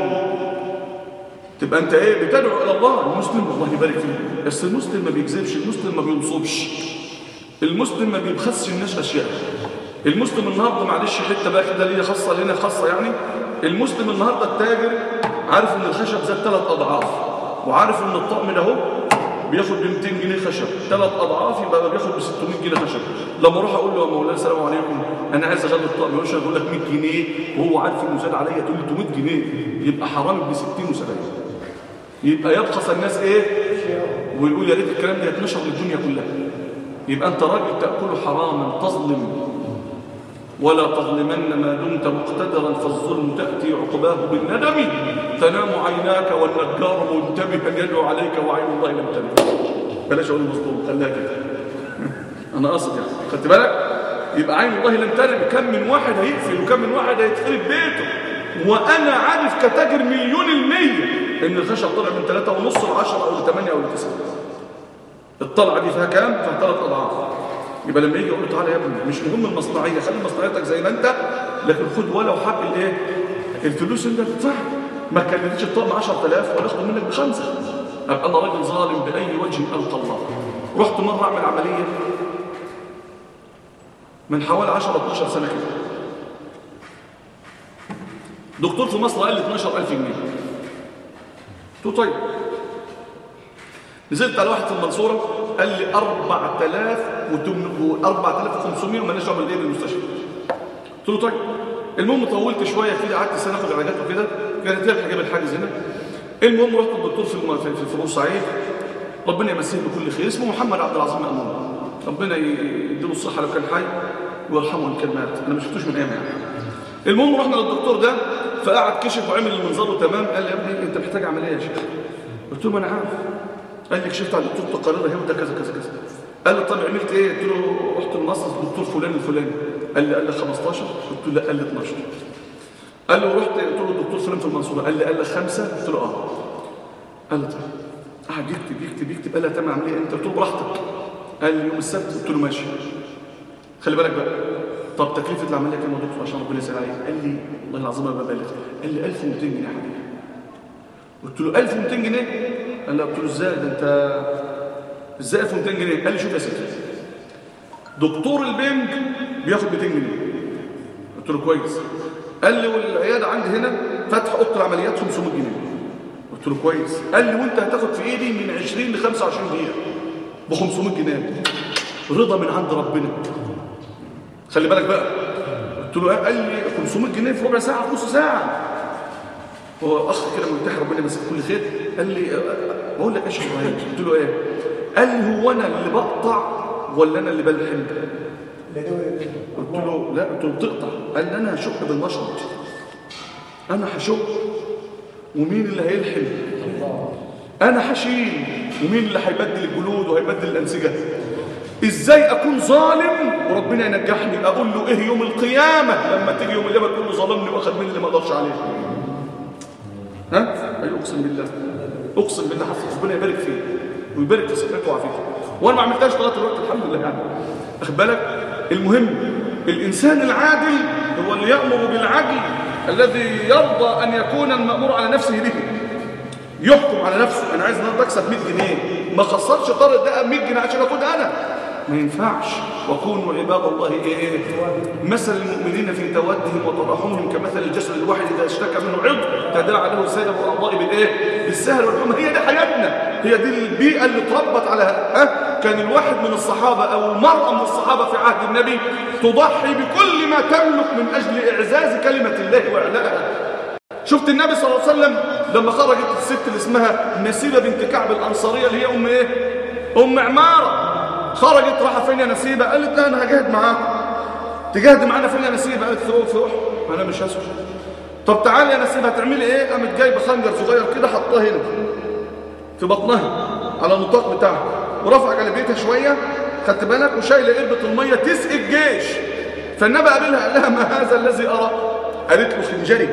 تبقى انت ايه بتدعو الى الله المسلم الله يبارك فيه بس المسلم ما بيكذبش المسلم ما بينصبش المسلم ما بيبخسش الناس اشياء المسلم النهارده معلش حته بقى كده ليه خاصه لنا خاصه يعني المسلم النهارده التاجر عارف ان الخشب زاد ثلاث اضعاف وعارف ان الطقم ده اهو بياخد ب 200 جنيه خشب ثلاث اضعاف يبقى بياخد ب 600 جنيه خشب لما اروح اقول له يا مولانا السلام عليكم انا عايز اغلي الطقم يقول يقول لك 100 جنيه وهو عارف انه زاد عليا 300 جنيه يبقى حرام ب 60 و70 يبقى يبخس الناس ايه ويقول يا ريت الكلام ده يتنشر للدنيا كلها يبقى انت راجل تاكل حراما تظلم ولا تظلمن ما دمت مقتدرا فالظلم تاتي عقباه بالندم تنام عيناك والنجار منتبها يدعو عليك وعين الله لم تنم بلاش اقول مظلوم خليها كده انا قصد يعني خدت بالك يبقى عين الله لم تنم كم من واحد هيقفل وكم من واحد هيتخرب بيته وانا عارف كتاجر مليون المية ان الخشب طلع من 3 ونص ل 10 او ل 8 او ل 9 الطلعه دي فيها كام فيها ثلاث اضعاف يبقى لما يجي يقول له تعالى يا ابني مش مهم المصنعيه خلي مصنعيتك زي ما انت لكن خد ولو حق الايه الفلوس اللي انت بتدفعها ما كلفتش الطقم 10000 ولا اخد منك بخمسه ابقى انا راجل ظالم باي وجه القى الله رحت مره اعمل عمليه من حوالي 10 12 سنه كده دكتور في مصر قال لي 12000 جنيه قلت له طيب نزلت على واحد في المنصوره قال لي 4000 و 4500 ومالناش دعوه بالايه بالمستشفى قلت له طيب المهم طولت شويه كده قعدت سنه اخد علاجات وكده كانت هي الحاجه الحاجز هنا المهم رحت للدكتور في الم- في في بورسعيد ربنا يمسيه بكل خير اسمه محمد عبد العظيم مأمون ربنا يديله الصحه لو كان حي ويرحمه ان كان مات انا ما شفتوش من ايام يعني المهم رحنا للدكتور ده فقعد كشف وعمل المنظار تمام قال لي يا ابني انت محتاج عمليه يا شيخ قلت له ما انا عارف قال لي كشفت على الدكتور التقارير اهي وده كذا كذا كذا قال لي طب عملت ايه قلت له رحت المصرف الدكتور فلان الفلاني قال لي قال لي 15 قلت له لا قال لي 12 قال له رحت قلت له الدكتور فلان في المنصوره قال لي قال لي خمسه قلت له اه قال لي طيب قعد يكتب يكتب يكتب قال لي هتعمل عمليه امتى قلت له براحتك قال لي يوم السبت قلت له ماشي خلي بالك بقى طب تكلفه العمليه كام يا دكتور عشان ربنا يسهل عليك قال لي والله العظيم ما ببالغ قال لي 1200 جنيه يا حبيبي قلت له 1200 جنيه قال لي قلت له ازاي ده انت ازاي 1200 جنيه قال لي شوف يا سيدي دكتور البنج بياخد 200 جنيه قلت له كويس قال لي والعياده عندي هنا فتح اوضه العمليات 500 جنيه قلت له كويس قال لي وانت هتاخد في ايدي من 20 ل 25 دقيقه ب 500 جنيه رضا من عند ربنا خلي بالك بقى قلت له قال لي 500 جنيه في ربع ساعه في نص ساعه هو اخ كده مرتاح ربنا يمسك كل خير قال لي أه، بقول لك ايش يا ابراهيم قلت له ايه قال لي هو انا اللي بقطع ولا انا اللي بلحم قلت له لا قلت له بتقطع قال لي انا هشق بالمشرط انا هشق ومين اللي هيلحم انا هشيل ومين اللي هيبدل الجلود وهيبدل الانسجه ازاي اكون ظالم وربنا ينجحني اقول له ايه يوم القيامه لما تيجي يوم القيامه تقول له ظلمني واخد مني اللي ما اقدرش عليه ها اي اقسم بالله اقسم بالله حسن ربنا يبارك فيه ويبارك في صحتك وعافيتك وانا ما عملتهاش لغايه دلوقتي الحمد لله يعني واخد بالك المهم الانسان العادل هو اللي يامر بالعدل الذي يرضى ان يكون المامور على نفسه به يحكم على نفسه انا عايز النهارده اكسب 100 جنيه ما خسرش طارق ده 100 جنيه عشان اخدها انا ما ينفعش وكونوا عباد الله ايه مثل المؤمنين في تودهم وتراحمهم كمثل الجسد الواحد اذا اشتكى منه عضو تداعى له سائر الاعضاء بالايه بالسهل والحمى هي دي حياتنا هي دي البيئه اللي اتربت على ها كان الواحد من الصحابه او المراه من الصحابه في عهد النبي تضحي بكل ما تملك من اجل اعزاز كلمه الله واعلائها شفت النبي صلى الله عليه وسلم لما خرجت الست اللي اسمها نسيبة بنت كعب الأنصارية اللي هي أم إيه؟ أم عمارة خرجت راحة فين يا نسيبة قالت لا أنا هجاهد معاكم تجاهد معانا فين يا نسيبة قالت في روح في روح أنا مش هسكت طب تعالي يا نسيبة هتعملي إيه قامت جايبة خنجر صغير كده حطاه هنا في بطنها على النطاق بتاعها ورفع جلبيتها شوية خدت بالك وشايلة قربة المية تسقي الجيش فالنبي قابلها قال لها ما هذا الذي أرى قالت له خنجري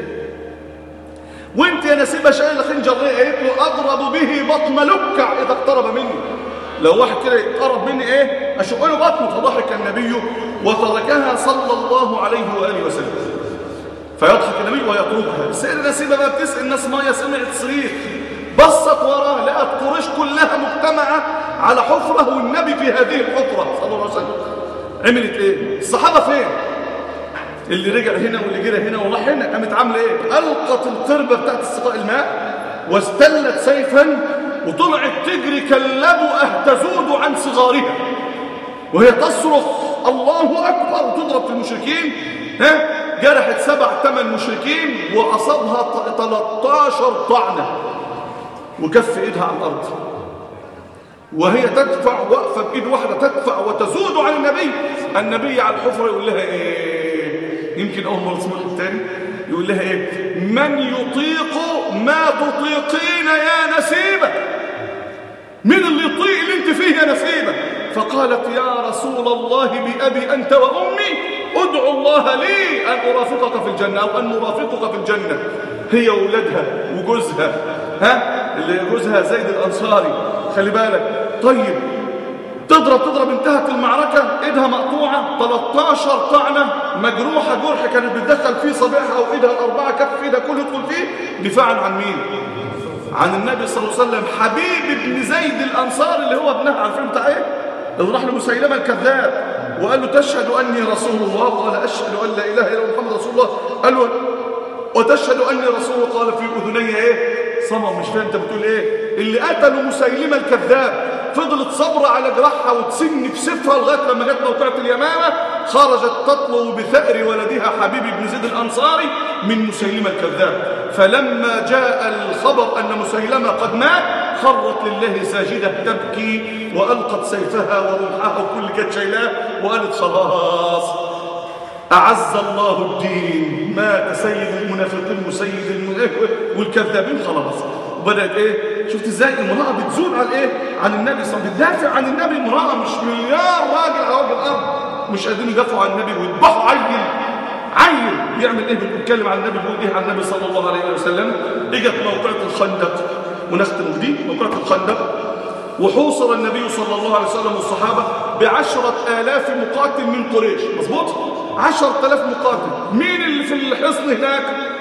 وانت يا نسيبة شايلة خنجر ليه قالت له اضرب به بطن لكع اذا اقترب مني لو واحد كده يقرب مني ايه اشق له بطنه فضحك النبي وتركها صلى الله عليه واله وسلم فيضحك النبي ويتركها السيدة نسيبة بقى بتسقي الناس ميه سمعت صريخ بصت وراه لقت قريش كلها مجتمعة على حفرة والنبي في هذه الحفرة صلى الله عليه وسلم عملت ايه الصحابة فين اللي رجع هنا واللي جرى هنا وراح هنا قامت عامله ايه القت القربه بتاعت استقاء الماء واستلت سيفا وطلعت تجري كاللبؤه تزود عن صغارها وهي تصرخ الله اكبر وتضرب في المشركين ها جرحت سبع ثمان مشركين واصابها 13 طعنه وكف ايدها على الارض وهي تدفع واقفه بايد واحده تدفع وتزود عن النبي النبي على الحفره يقول لها ايه يمكن اول مره اسمعها الثاني يقول لها ايه من يطيق ما تطيقين يا نسيبه من اللي يطيق اللي انت فيه يا نسيبه فقالت يا رسول الله بأبي أنت وأمي ادعو الله لي أن أرافقك في الجنة أو أن نرافقك في الجنة هي وولادها وجوزها ها اللي جوزها زيد الأنصاري خلي بالك طيب تضرب تضرب انتهت المعركة ايدها مقطوعة 13 طعنة مجروحة جرح كانت بتدخل فيه صبيحها او ايدها الاربعة كف ايدها كله يدخل فيه دفاعا عن مين عن النبي صلى الله عليه وسلم حبيب ابن زيد الانصار اللي هو ابنها عارفين بتاع ايه اللي راح لمسيلمة الكذاب وقال له تشهد اني رسول الله قال اشهد ان لا اله الا محمد رسول الله قال له وتشهد اني رسول الله قال في اذني ايه صمم مش فاهم انت بتقول ايه اللي قتلوا مسيلمة الكذاب فضلت صبرة على جراحها وتسن في سفها لغاية لما جت موقعة اليمامة خرجت تطلب بثأر ولدها حبيب بن زيد الأنصاري من مسيلمة الكذاب فلما جاء الخبر أن مسيلمة قد مات خرت لله ساجدة تبكي وألقت سيفها ورمحها وكل كانت شايلاه وقالت خلاص أعز الله الدين مات سيد المنافقين وسيد الم... والكذابين خلاص وبدأت إيه شفت إزاي المرأة بتزول على إيه عن النبي صلى الله عليه وسلم بتدافع عن النبي المرأة مش مليار راجل على وجه الأرض مش قادرين يدافعوا عن النبي ويذبحوا عيل عيل بيعمل إيه بيتكلم عن النبي بيقول إيه عن النبي صلى الله عليه وسلم إجت موقعة الخندق ونختم بدي موقعة الخندق وحوصر النبي صلى الله عليه وسلم والصحابة بعشرة آلاف مقاتل من قريش مظبوط؟ عشرة آلاف مقاتل مين اللي في الحصن هناك؟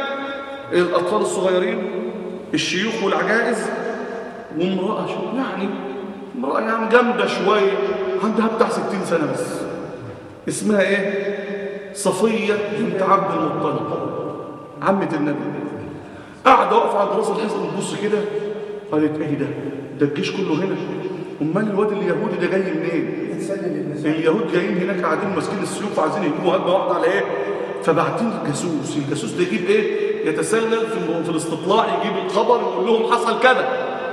الأطفال الصغيرين الشيوخ والعجائز وامرأة شو يعني امرأة يعني جامدة شوية عندها بتاع ستين سنة بس اسمها ايه؟ صفية بنت عبد المطلب عمة النبي قاعدة واقفة عند راس الحصن تبص كده قالت ايه ده؟ ده الجيش كله هنا امال الواد اليهودي ده جاي منين اليهود جايين هناك قاعدين ماسكين السيوف وعايزين يجيبوا هجمه واحده على ايه فبعتين الجاسوس الجاسوس ده يجيب ايه يتسلل في, في الاستطلاع يجيب الخبر ويقول لهم حصل كذا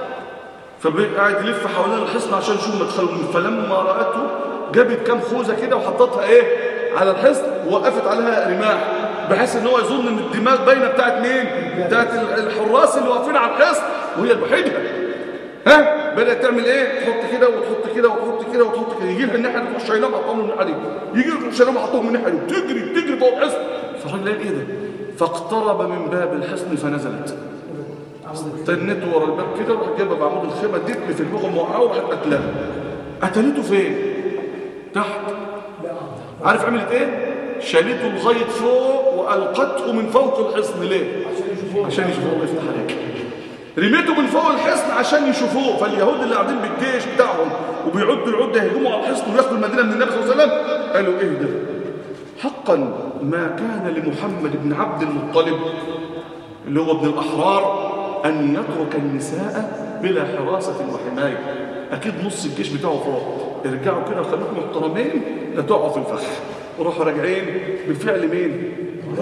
فقاعد يلف حوالين الحصن عشان يشوف مدخلهم فلما راته جابت كام خوذه كده وحطتها ايه على الحصن ووقفت عليها رماح بحيث ان هو يظن ان الدماغ باينه بتاعت مين بتاعت الحراس اللي واقفين على الحصن وهي لوحدها ها بدات تعمل ايه تحط كده وتحط كده وتحط كده وتحط كده يجي لها الناحيه اللي تروح شايلهم حطهم من الناحيه دي يجي تروح شايلهم حطهم من الناحيه دي تجري تجري فوق الحصن فالراجل قال ايه ده فاقترب من باب الحصن فنزلت استنته ورا الباب كده وراح جايبه بعمود الخيمه ادتني في البغل موقعه وراحت قتلاه قتلته فين تحت عارف عملت ايه شالته لغايه فوق والقته من فوق الحصن ليه عشان يشوفوه الله يفتح عليك رميته من فوق الحصن عشان يشوفوه فاليهود اللي قاعدين بالجيش بتاعهم وبيعدوا العده يهجموا على الحصن وياخدوا المدينه من النبي صلى الله عليه وسلم قالوا ايه ده حقا ما كان لمحمد بن عبد المطلب اللي هو ابن الاحرار ان يترك النساء بلا حراسه وحمايه اكيد نص الجيش بتاعه فوق ارجعوا كده وخليكم محترمين لا تقعوا في الفخ وروحوا راجعين بالفعل مين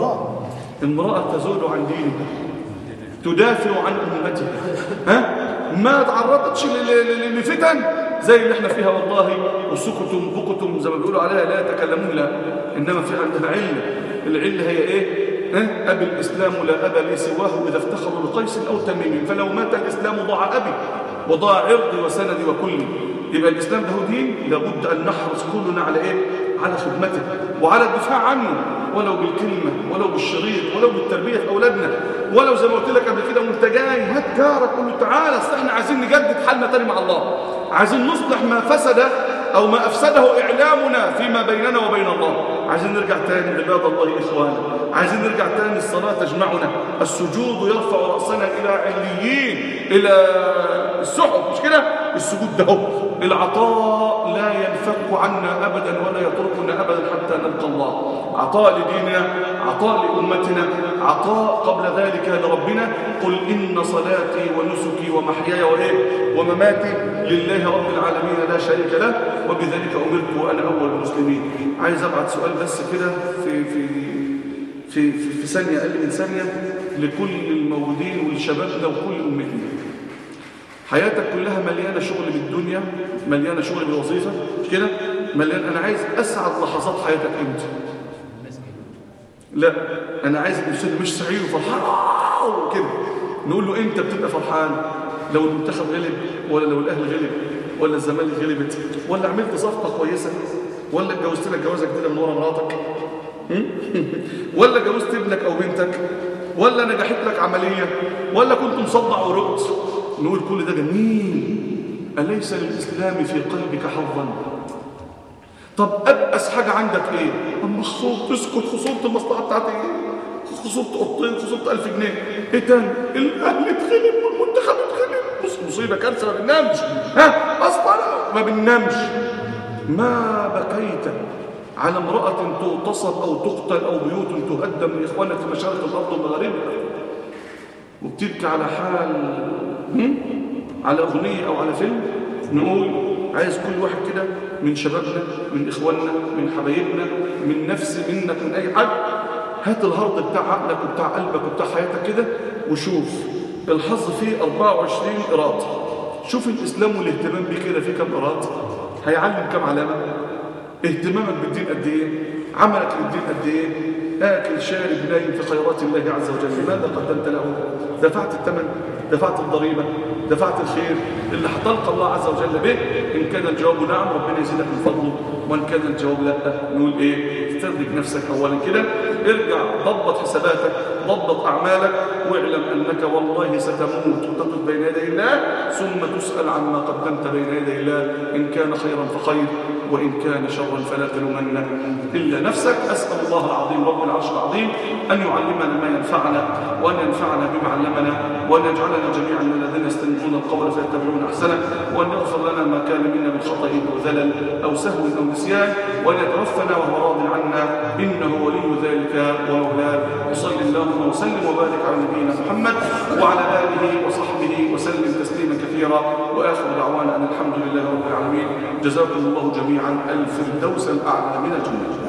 امراه تزول عن دينها تدافع عن امتها ها ما تعرضتش لفتن زي اللي احنا فيها والله وسكتم بكتم زي ما بيقولوا عليها لا يتكلمون لا انما في عندنا عله العله هي ايه ها ابي الاسلام لا ابا لي سواه اذا افتخروا لقيس او تميم فلو مات الاسلام ضاع ابي وضاع عرضي وسندي وكلي يبقى الاسلام ده دين لابد ان نحرص كلنا على ايه على خدمته وعلى الدفاع عنه ولو بالكلمة ولو بالشريط ولو بالتربية في أولادنا ولو زي ما قلت لك قبل كده وانت جاي هات جارك قول له تعالى اصل احنا عايزين نجدد حالنا تاني مع الله عايزين نصلح ما فسد أو ما أفسده إعلامنا فيما بيننا وبين الله عايزين نرجع تاني عباد الله إخوانا عايزين نرجع تاني الصلاة تجمعنا السجود يرفع رأسنا إلى عليين إلى السحب مش كده السجود ده هو العطاء لا ينفك عنا أبدا ولا يتركنا أبدا حتى نلقى الله عطاء لديننا عطاء لأمتنا عطاء قبل ذلك لربنا قل إن صلاتي ونسكي ومحياي وإيه ومماتي لله رب العالمين لا شريك له وبذلك أمرت وأنا أول المسلمين عايز أبعت سؤال بس كده في في في في, في ثانية أقل من ثانية لكل الموجودين ولشبابنا وكل أمتنا حياتك كلها مليانة شغل بالدنيا مليانة شغل بالوظيفة مش كده مليان أنا عايز أسعد لحظات حياتك أنت لا أنا عايز الإنسان مش سعيد وفرحان وكده نقول له أنت بتبقى فرحان لو المنتخب غلب ولا لو الأهل غلب ولا الزمالك غلبت ولا عملت صفقة كويسة ولا اتجوزت لك جوازة جديدة من ورا مراتك ولا جوزت ابنك أو بنتك ولا نجحت لك عملية ولا كنت مصدع ورقت نقول كل ده جميل أليس للإسلام في قلبك حظا طب أبأس حاجة عندك إيه أما خصوص تسكت خصوصة المصلحة بتاعتي إيه خصوصة قطين خصوصة ألف جنيه إيه تاني الأهل اتخلب والمنتخب اتخلب بص مصيبة كارثة ما بننامش ها أصلا ما بننامش ما بكيت على امرأة تغتصب أو تقتل أو بيوت تهدم من إخوانك في مشارق الأرض ومغاربها وبتبكي على حال هم؟ على أغنية أو على فيلم نقول عايز كل واحد كده من شبابنا من إخواننا من حبايبنا من نفس منك من أي حد هات الهارد بتاع عقلك وبتاع قلبك وبتاع حياتك كده وشوف الحظ فيه 24 قراط شوف الإسلام والاهتمام بيه كده فيه كم قراط هيعلم كم علامة اهتمامك بالدين قد ايه عملك للدين قد ايه آكل شارب نايم في خيرات الله عز وجل ماذا قدمت له دفعت الثمن دفعت الضريبة دفعت الخير اللي هتلقى الله عز وجل به إن كان الجواب نعم ربنا يزيدك من فضله وإن كان الجواب لا نقول إيه استدرك نفسك أولا كده ارجع ضبط حساباتك ضبط أعمالك واعلم أنك والله ستموت وتقف بين يدي الله ثم تسأل عما قدمت بين يدي الله إن كان خيرا فخير وإن كان شرا فلا تلومن إلا نفسك أسأل الله العظيم رب العرش العظيم أن يعلمنا ما ينفعنا وأن ينفعنا بما علمنا وأن يجعلنا جميعا من الذين يستمعون القول فيتبعون أحسنه وأن يغفر لنا ما كان منا من خطأ أو ذلل أو سهو أو نسيان وأن يتوفنا وهو راض عنا إنه ولي ذلك ومولاه وصل اللهم وسلم وبارك على نبينا محمد وعلى آله وصحبه وسلم تسليما كثيرا وآخر دعوانا أن الحمد لله رب العالمين جزاكم الله جميعا الفردوس الأعلى من الجنة